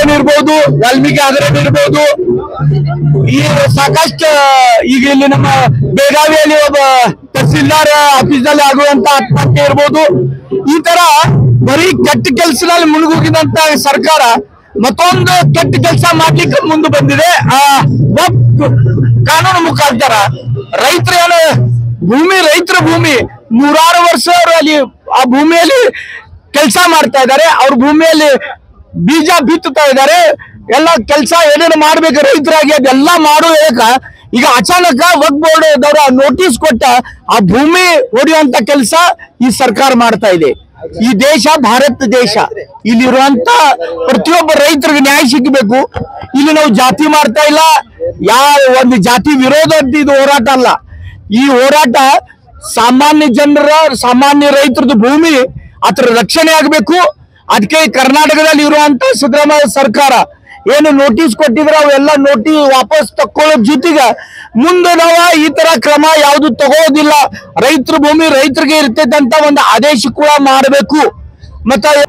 ಹಗರಣ ಇರ್ಬೋದು ವಾಲ್ಮೀಕಿ ಹಗರಣ ಇರ್ಬೋದು ಈ ಸಾಕಷ್ಟು ಈಗ ಇಲ್ಲಿ ನಮ್ಮ ಬೆಳಗಾವಿಯಲ್ಲಿ ಒಬ್ಬ ತಹಸೀಲ್ದಾರ್ ಆಫೀಸ್ನಲ್ಲಿ ಆಗುವಂತ ಆತ್ಮಹತ್ಯೆ ಇರ್ಬೋದು ಈ ತರ ಬರೀ ಕೆಟ್ಟ ಕೆಲಸದಲ್ಲಿ ಮುಳುಗೋಗಿದಂತ ಸರ್ಕಾರ ಮತ್ತೊಂದು ಕೆಟ್ಟ ಕೆಲಸ ಮಾಡ್ಲಿಕ್ಕೆ ಮುಂದೆ ಬಂದಿದೆ ಆ ಒಬ್ಬ ಕಾನೂನು ಮುಖಾಂತರ ರೈತರ ಏನು ಭೂಮಿ ರೈತರ ಭೂಮಿ ನೂರಾರು ವರ್ಷ ಅವ್ರು ಅಲ್ಲಿ ಆ ಭೂಮಿಯಲ್ಲಿ ಕೆಲಸ ಮಾಡ್ತಾ ಇದ್ದಾರೆ ಅವ್ರ ಭೂಮಿಯಲ್ಲಿ ಬೀಜ ಬಿತ್ತುತ್ತಾ ಇದ್ದಾರೆ ಎಲ್ಲ ಕೆಲಸ ಏನೇನು ಮಾಡ್ಬೇಕು ರೈತರಾಗಿ ಅದೆಲ್ಲ ಮಾಡೋ ಏಕ ಈಗ ಅಚಾನಕ ವಕ್ ಬೋರ್ಡ್ ದವರ ನೋಟಿಸ್ ಕೊಟ್ಟ ಆ ಭೂಮಿ ಹೊಡೆಯುವಂತ ಕೆಲಸ ಈ ಸರ್ಕಾರ ಮಾಡ್ತಾ ಇದೆ ಈ ದೇಶ ಭಾರತ ದೇಶ ಇಲ್ಲಿರುವಂತ ಪ್ರತಿಯೊಬ್ಬ ರೈತರಿಗೆ ನ್ಯಾಯ ಸಿಗಬೇಕು ಇಲ್ಲಿ ನಾವು ಜಾತಿ ಮಾಡ್ತಾ ಇಲ್ಲ ಯಾವ ಒಂದು ಜಾತಿ ವಿರೋಧ ಅಂತ ಇದು ಹೋರಾಟ ಅಲ್ಲ ಈ ಹೋರಾಟ ಸಾಮಾನ್ಯ ಜನರ ಸಾಮಾನ್ಯ ರೈತರದ್ದು ಭೂಮಿ ಅದರ ರಕ್ಷಣೆ ಆಗಬೇಕು ಅದಕ್ಕೆ ಕರ್ನಾಟಕದಲ್ಲಿ ಇರುವಂತ ಸಿದ್ದರಾಮಯ್ಯ ಸರ್ಕಾರ ಏನು ನೋಟಿಸ್ ಕೊಟ್ಟಿದ್ರೆ ಅವೆಲ್ಲ ನೋಟಿಸ್ ವಾಪಸ್ ತಕ್ಕೊಳ್ಳೋ ಜೊತೆಗೆ ಮುಂದೆ ನಾವು ಈ ತರ ಕ್ರಮ ಯಾವುದು ತಗೋದಿಲ್ಲ ರೈತರ ಭೂಮಿ ರೈತರಿಗೆ ಇರ್ತೈತೆ ಅಂತ ಒಂದು ಆದೇಶ ಕೂಡ ಮಾಡಬೇಕು ಮತ್ತ